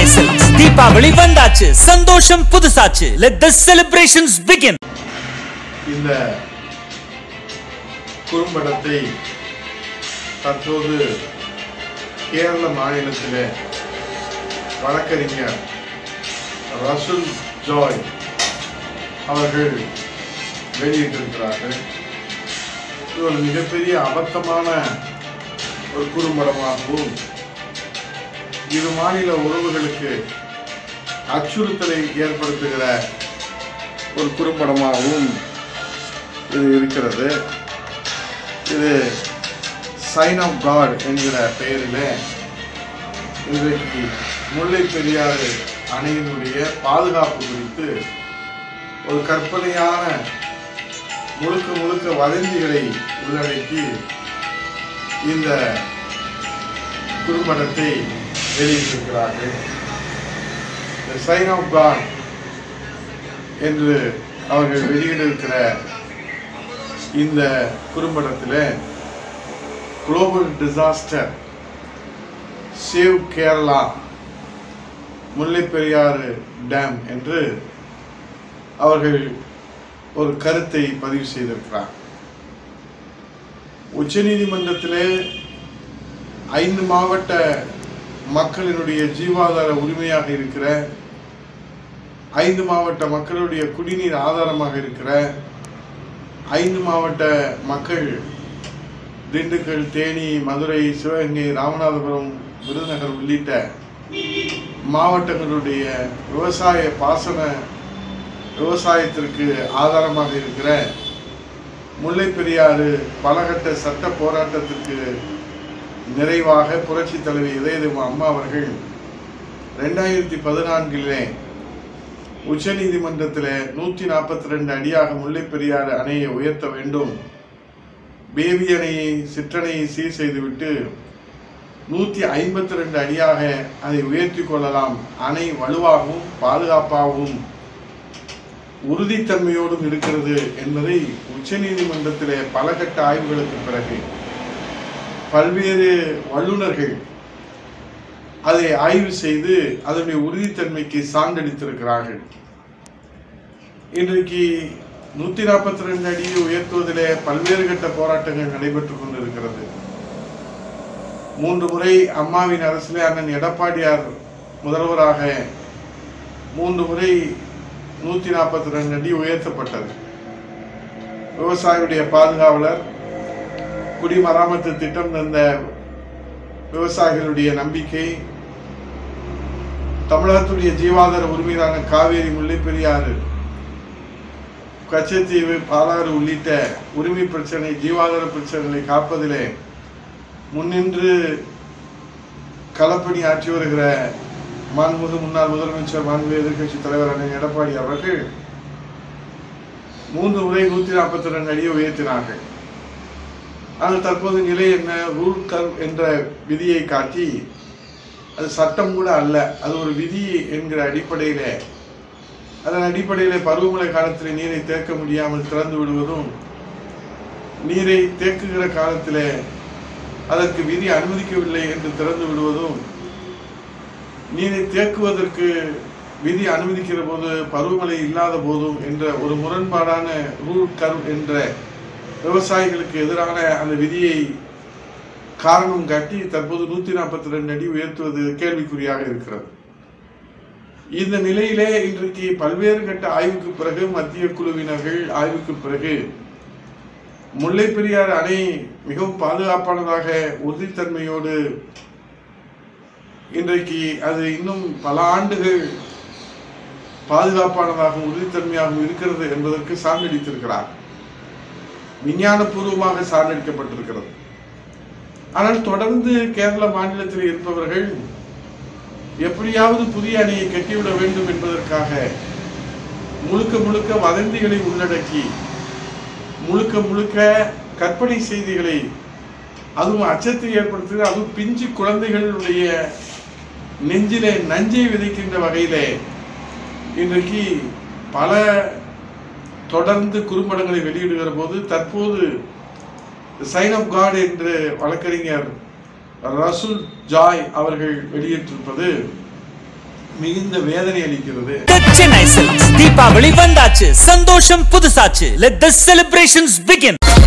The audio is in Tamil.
சில்க்ஸ் தீபாவளி வந்தாச்சு சந்தோஷம் புதுசாச்சு லெட் தி செலிப்ரேஷன்ஸ் பிகின் இந்த குறும்படத்தை தற்போது கேரள மாநிலத்திலே வழக்கறிஞர் ரசூல் ஜாய் அவர்கள் வெளியிட்டிருக்கிறார்கள் இது ஒரு மிகப்பெரிய அபத்தமான ஒரு குறும்படமாகவும் இரு மாநில உறவுகளுக்கு அச்சுறுத்தலை ஏற்படுத்துகிற ஒரு குறும்படமாகவும் இது இருக்கிறது இது சைன் ஆஃப் காட் என்கிற பெயரில் இன்றைக்கு முல்லை பெரியாறு அணையினுடைய பாதுகாப்பு குறித்து ஒரு கற்பனையான முழுக்க முழுக்க வதந்திகளை உள்ளடக்கி இந்த குறும்படத்தை வெளியிட்டிருக்கிறார்கள் சைன் ஆஃப் காட் என்று அவர்கள் வெளியிட்டிருக்கிற இந்த குறும்படத்தில் global disaster save Kerala Mullaperiyar dam என்று அவர்கள் ஒரு கருத்தை பதிவு செய்திருக்கிறார் உச்சநீதிமன்றத்திலே ஐந்து மாவட்ட மக்களினுடைய ஜீவாதார உரிமையாக இருக்கிற ஐந்து மாவட்ட மக்களுடைய குடிநீர் ஆதாரமாக இருக்கிற ஐந்து மாவட்ட மக்கள் திண்டுக்கல் தேனி மதுரை சிவகங்கை ராமநாதபுரம் விருதுநகர் உள்ளிட்ட மாவட்டங்களுடைய விவசாய பாசன விவசாயத்திற்கு ஆதாரமாக இருக்கிற முல்லை பெரியாறு பலகட்ட சட்ட போராட்டத்திற்கு நிறைவாக புரட்சி தலைவி இதயதேவ அம்மா அவர்கள் ரெண்டாயிரத்தி பதினான்கிலே உச்சநீதிமன்றத்தில் நூற்றி நாற்பத்தி ரெண்டு அடியாக முல்லை பெரியாறு அணையை உயர்த்த வேண்டும் பேபி அணையை சிற்றணையை சீர் செய்துவிட்டு நூற்றி ஐம்பத்தி ரெண்டு அடியாக அதை உயர்த்தி கொள்ளலாம் அணை வலுவாகவும் பாதுகாப்பாகவும் உறுதித்தன்மையோடும் இருக்கிறது என்பதை உச்சநீதிமன்றத்திலே பல கட்ட ஆய்வுகளுக்கு பிறகு பல்வேறு வல்லுநர்கள் அதை ஆய்வு செய்து அதனுடைய உறுதித்தன்மைக்கு சான்றளித்திருக்கிறார்கள் இன்றைக்கு நூத்தி நாற்பத்தி ரெண்டு அடியை உயர்த்துவதிலே பல்வேறு கட்ட போராட்டங்கள் நடைபெற்றுக் கொண்டிருக்கிறது மூன்று முறை அம்மாவின் அரசிலே அண்ணன் எடப்பாடியார் முதல்வராக மூன்று முறை நூத்தி நாற்பத்தி ரெண்டு அடி உயர்த்தப்பட்டது விவசாயியுடைய பாதுகாவலர் குடிமராமத்து திட்டம் தந்த விவசாயிகளுடைய நம்பிக்கை தமிழகத்துடைய ஜீவாதார உரிமையிலான காவேரி முல்லை பெரியாறு கச்சத்தீவு பாலாறு உள்ளிட்ட உரிமை பிரச்சனை ஜீவாதார பிரச்சனைகளை காப்பதிலே முன்னின்று களப்பணி ஆற்றி வருகிற மாண்புமிகு முன்னாள் முதலமைச்சர் மாண்புமிகு எதிர்க்கட்சி தலைவர் அண்ணன் எடப்பாடி அவர்கள் மூன்று முறை நூத்தி நாற்பத்தி ரெண்டு அடியை உயர்த்தினார்கள் ஆனால் தற்போது நிலை என்ன ரூல் கர்வ் என்ற விதியை காட்டி அது சட்டம் கூட அல்ல அது ஒரு விதி என்கிற அடிப்படையில அதன் அடிப்படையில் பருவமழை காலத்தில் நீரை தேக்க முடியாமல் திறந்து விடுவதும் நீரை தேக்குகிற காலத்தில் அதற்கு விதி அனுமதிக்கவில்லை என்று திறந்து விடுவதும் நீரை தேக்குவதற்கு விதி அனுமதிக்கிற போது பருவமழை இல்லாத போதும் என்ற ஒரு முரண்பாடான ரூல் கர்வ் என்ற விவசாயிகளுக்கு எதிரான அந்த விதியை காரணம் காட்டி தற்போது நூத்தி நாற்பத்தி ரெண்டு அடி உயர்த்துவது கேள்விக்குறியாக இருக்கிறது இந்த நிலையிலே இன்றைக்கு பல்வேறு கட்ட ஆய்வுக்கு பிறகு மத்திய குழுவினர்கள் ஆய்வுக்கு பிறகு முல்லை பெரியாறு அணை மிகவும் பாதுகாப்பானதாக உறுதித்தன்மையோடு இன்றைக்கு அது இன்னும் பல ஆண்டுகள் பாதுகாப்பானதாகவும் உறுதித்தன்மையாகவும் இருக்கிறது என்பதற்கு சான்றளித்திருக்கிறார் விஞ்ஞானபூர்வமாக சான்றளிக்கப்பட்டிருக்கிறது ஆனால் தொடர்ந்து கேரள மாநிலத்தில் இருப்பவர்கள் எப்படியாவது புதிய அணையை கட்டிவிட வேண்டும் என்பதற்காக முழுக்க முழுக்க வதந்திகளை உள்ளடக்கி முழுக்க முழுக்க கற்பனை செய்திகளை அதுவும் அச்சத்தை ஏற்படுத்துகிற அதுவும் பிஞ்சு குழந்தைகளுடைய நெஞ்சிலே நஞ்சை விதைக்கின்ற வகையிலே இன்றைக்கு பல தொடர்ந்து குறும்படங்களை வெளியிடுகிற போது தற்போது சைன் ஆஃப் காட் என்று வழக்கறிஞர் ரசூல் ஜாய் அவர்கள் வெளியிட்டிருப்பது மிகுந்த வேதனை அளிக்கிறது சென்னை சில்க்ஸ் தீபாவளி வந்தாச்சு சந்தோஷம் புதுசாச்சு லெட் த செலிப்ரேஷன்ஸ் பிகின்